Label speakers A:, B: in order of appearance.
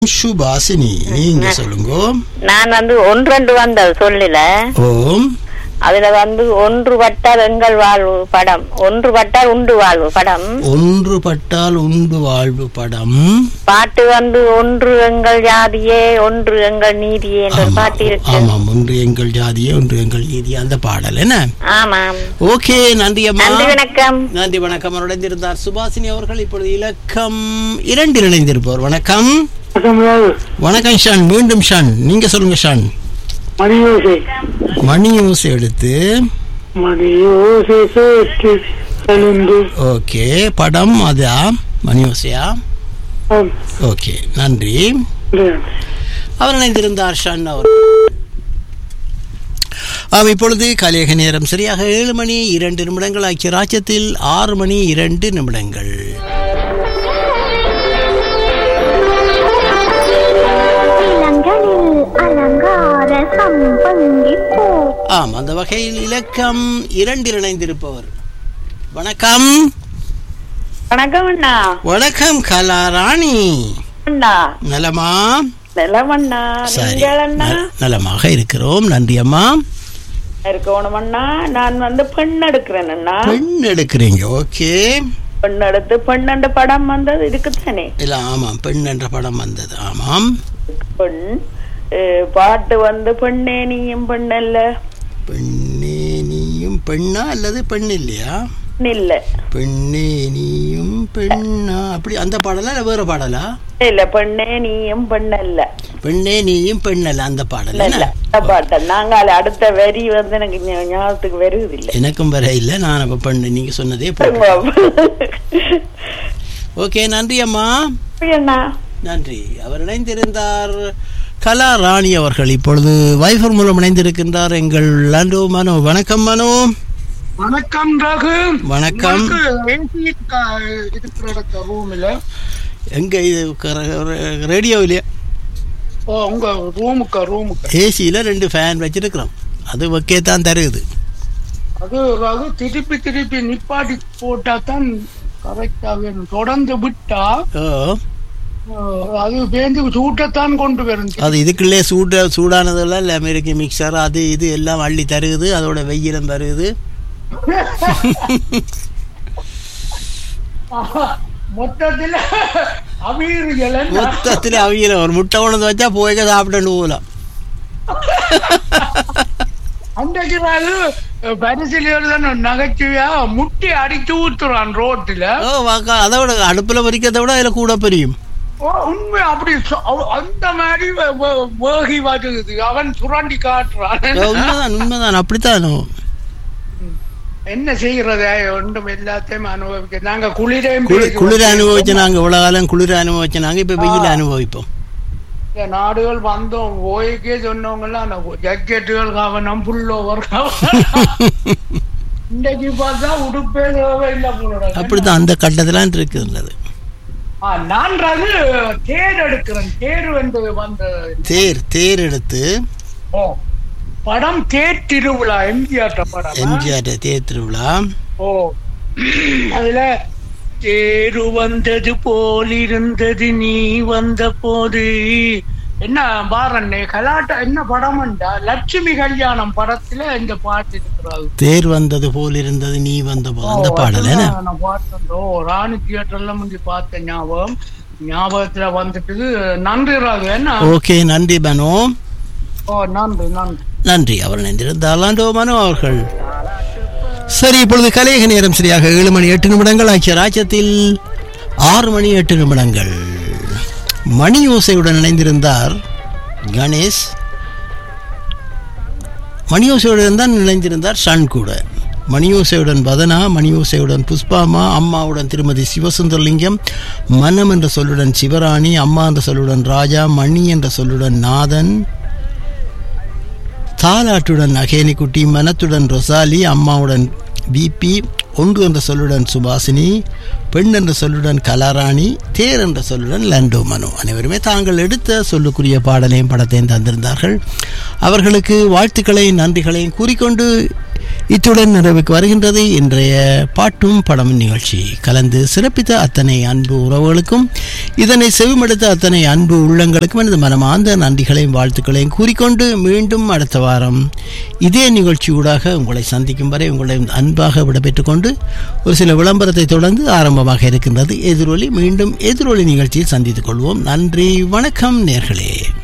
A: சுபாசினி நீங்க சொல்லுங்க
B: நான் வந்து ஒன்றெண்டு வந்தது சொல்லல
A: ஓம்
B: அதுல வந்து ஒன்று பட்டால் எங்கள் வாழ்வு படம் ஒன்று பட்டால் உண்டு வாழ்வு படம்
A: ஒன்று பட்டால் உண்டு வாழ்வு படம்
B: பாட்டு வந்து ஒன்று எங்கள் ஜாதியே ஒன்று எங்கள் நீதியே என்ற ஒரு
A: ஆமா,
B: பாட்டு இருக்கு
A: ஆமாம் ஒன்று எங்கள் ஜாதியே ஒன்று எங்கள் நீதி அந்த பாடல் என்ன
B: ஆமாம்
A: ஓகே நன்றி அம்மா
B: நன்றி வணக்கம்
A: நன்றி வணக்கம் இணைந்திருந்தார் சுபாசினி அவர்கள் இப்பொழுது இலக்கம் இரண்டில் இணைந்திருப்பவர் வணக்கம் வணக்கம் ஷான் மீண்டும் ஷான் நீங்க சொல்லுங்க ஷான்
C: மணியோசை
A: மணி ஊசி எடுத்து
C: மணியோசை சேர்த்து எழுந்து
A: ஓகே படம் அதா மணி ஊசியா
C: ஆம்,
A: ஓகே நன்றி
C: இந்த
A: அவர் இணைந்திருந்தார் ஷான் அவர் ஆம் இப்பொழுது கலியக நேரம் சரியாக ஏழு மணி இரண்டு நிமிடங்கள் ஆகிய ராஜ்யத்தில் ஆறு மணி இரண்டு நிமிடங்கள்
D: இளங்களில் அலங்கார சம்பங்கி பூ
A: ஆம் அந்த வகையில் இலக்கம் இரண்டில் இணைந்திருப்பவர் வணக்கம்
B: வணக்கம் அண்ணா
A: வணக்கம் கலாராணி
B: அண்ணா
A: நலமா
B: நிலம் அண்ணா
A: சரி
B: நீங்கள் அண்ணா
A: நல- நலமாக இருக்கிறோம் நன்றி அம்மா
B: இருக்கணும் அண்ணா நான் வந்து பெண் எடுக்கிறேன் அண்ணா
A: பெண் எடுக்கிறீங்க ஓகே
B: பெண் எடுத்து பெண்ணண்ட படம் வந்தது இருக்குத்தானே
A: இல்ல ஆமாம் பெண் என்ற படம் வந்தது ஆமாம்
B: பெண் அஹ், பாட்டு வந்து பெண்ணே நீயும் பெண்ணல்ல
A: பெண்ணே நீயும் பெண்ணா அல்லது பெண் இல்லையா
B: இல்ல
A: பெண்ணே நீயும் பெண்ணா அப்படி அந்த பாடலா இல்ல வேற பாடலா
B: இல்ல பெண்ணே நீயும் பெண்ணல்ல
A: பெண்ணே நீயும் பெண்ணல்ல அந்த பாடல்
B: இல்ல
A: என்ன?
B: அந்த பாட்டு நாங்க அடுத்த வரி வந்து எனக்கு ஞா- ஞாபகத்துக்கு வருது இல்ல
A: எனக்கும் வர இல்ல நான் அப்ப பெண்ணு நீங்க சொன்னதே போதும் ஓகே நன்றி அம்மா
B: அண்ணா
A: நன்றி அவர் இணைந்திருந்தார் கலா ராணி அவர்கள் இப்பொழுது வைஃபர் மூலம் இணைந்திருக்கின்றார் எங்கள் லாண்டோ மனோ வணக்கம் மனோ
C: வணக்கம் ரகு
A: வணக்கம்
C: உங்களுக்கு AC க- இருக்கிற இடத்த ரூம்ல
A: எங்க இது ரேடியோவிலே
C: ஓ உங்க ரூமுக்கு ரூமுக்கு
A: ஏசியில் ரெண்டு ஃபேன் வச்சிருக்கிறோம் அது ஓகே தான் தருகுது
C: அது ரகு திருப்பி திருப்பி நிப்பாட்டி போட்டா தான் கரெக்டா வேணும் தொடர்ந்து விட்டா
A: ஓ
C: அஹ், அது பேந்து சூட்டத்தான் கொண்டு வரும்
A: அது இதுக்குள்ளே சூட சூடானதெல்லாம் இல்லை அமெரிக்க மிக்சர் அது இது எல்லாம் அள்ளி தருகுது அதோட வெயிலும் தருகுது
C: ஆஹா, மொத்தத்துல அமீர்கள் என்ன?
A: மொத்தத்தில் அவியல ஒரு முட்டை கொண்டு வச்சா போய்க்க சாப்பிட்டு போகலாம்
C: அன்றைக்கு நாள் பரிசிலியர் தான் நகைச்சுவையா முட்டி அடிச்சு ஊத்துறான் ரோட்டுல
A: ஓ வாக்கா அதை விட அடுப்பில் பொரிக்கிறத விட அதில் கூட பெரியும்
C: ஓ, உண்மை அப்படி சொ- அவ- அந்த மாதிரி வே- வே- வேகி வருது அவன் சுரண்டி காட்டுறான்
A: உண்மைதான் உண்மைதான் அப்படித்தான்
C: என்ன செய்யறது ஒன்றும் எல்லாத்தையும் அனுபவிக்க நாங்க குளிரையும்
A: குளிர்
C: பேசி
A: குளிர்
C: கொண்டிருக்கோம்.
A: அனுபவிச்சு நாங்கள் இவ்வளோ காலம் குளிர் அனுபவிச்சு நாங்கள் இப்போ வெயில் அனுபவிப்போம்
C: இந்த நாடுகள் வந்தோம் ஓய்க்கே சொன்னவங்க எல்லாம் ஜக்கெட்டுகள் கவனம் புல்லோவர் இன்னைக்கு பார்த்தா உடுப்பே தேவையில்லை போல
A: அப்படித்தான் அந்த கட்டத்திலாம் இருக்குதுல்லது
C: ஆ, நான் ரகு தேர் எடுக்கிறேன் தேர் வந்து வந்த
A: தேர் தேர் எடுத்து
C: ஓ படம் தேர் திருவிழா எம்ஜிஆர் படம்
A: எம்ஜிஆர் தேர் திருவிழா
C: ஓ அதுல தேரு வந்தது போல் இருந்தது நீ வந்த போது என்ன பாரண்ணே கலாட்ட என்ன படம்டா லட்சுமி கல்யாணம் படத்துல இந்த பாட்டு இருக்கிறாரு
A: தேர் வந்தது போல் இருந்தது நீ வந்த போது அந்த பாடல் என்ன
C: அதுதான் நான் பார்த்தேன். ஓ ராணி தியேட்டர்ல முந்தி பார்த்த ஞாபகம் ஞாபகத்துல வந்துட்டு நன்றி ராகு என்ன
A: ஓகே நன்றி மனோ
C: ஓ நன்றி நன்றி
A: நன்றி அவர் இணைந்திருந்தார் லாண்டோ மனோ அவர்கள் சரி இப்பொழுது கலையக நேரம் சரியாக ஏழு மணி எட்டு நிமிடங்கள் ஆகிய ராஜ்யத்தில் ஆறு மணி எட்டு நிமிடங்கள் மணி ஓசையுடன் இணைந்திருந்தார் கணேஷ் மணியோசையுடன் தான் இணைந்திருந்தார் ஷன் கூட மணியோசையுடன் பதனா மணியோசையுடன் புஷ்பாமா அம்மாவுடன் திருமதி சிவசுந்தரலிங்கம் மனம் என்ற சொல்லுடன் சிவராணி அம்மா என்ற சொல்லுடன் ராஜா மணி என்ற சொல்லுடன் நாதன் தாலாட்டுடன் அகேனிக்குட்டி மனத்துடன் ரொசாலி அம்மாவுடன் பிபி ஒன்று என்ற சொல்லுடன் சுபாசினி பெண் என்ற சொல்லுடன் கலாராணி தேர் என்ற சொல்லுடன் லண்டோ மனு அனைவருமே தாங்கள் எடுத்த சொல்லுக்குரிய பாடலையும் படத்தையும் தந்திருந்தார்கள் அவர்களுக்கு வாழ்த்துக்களையும் நன்றிகளையும் கூறிக்கொண்டு இத்துடன் நிறைவுக்கு வருகின்றது இன்றைய பாட்டும் படமும் நிகழ்ச்சி கலந்து சிறப்பித்த அத்தனை அன்பு உறவுகளுக்கும் இதனை செவிமடுத்த அத்தனை அன்பு உள்ளங்களுக்கும் எனது மனமார்ந்த நன்றிகளையும் வாழ்த்துக்களையும் கூறிக்கொண்டு மீண்டும் அடுத்த வாரம் இதே நிகழ்ச்சியூடாக உங்களை சந்திக்கும் வரை உங்களை அன்பாக விடைபெற்றுக் கொண்டு ஒரு சில விளம்பரத்தை தொடர்ந்து ஆரம்பமாக இருக்கின்றது எதிரொலி மீண்டும் எதிரொலி நிகழ்ச்சியில் சந்தித்துக் கொள்வோம் நன்றி வணக்கம் நேர்களே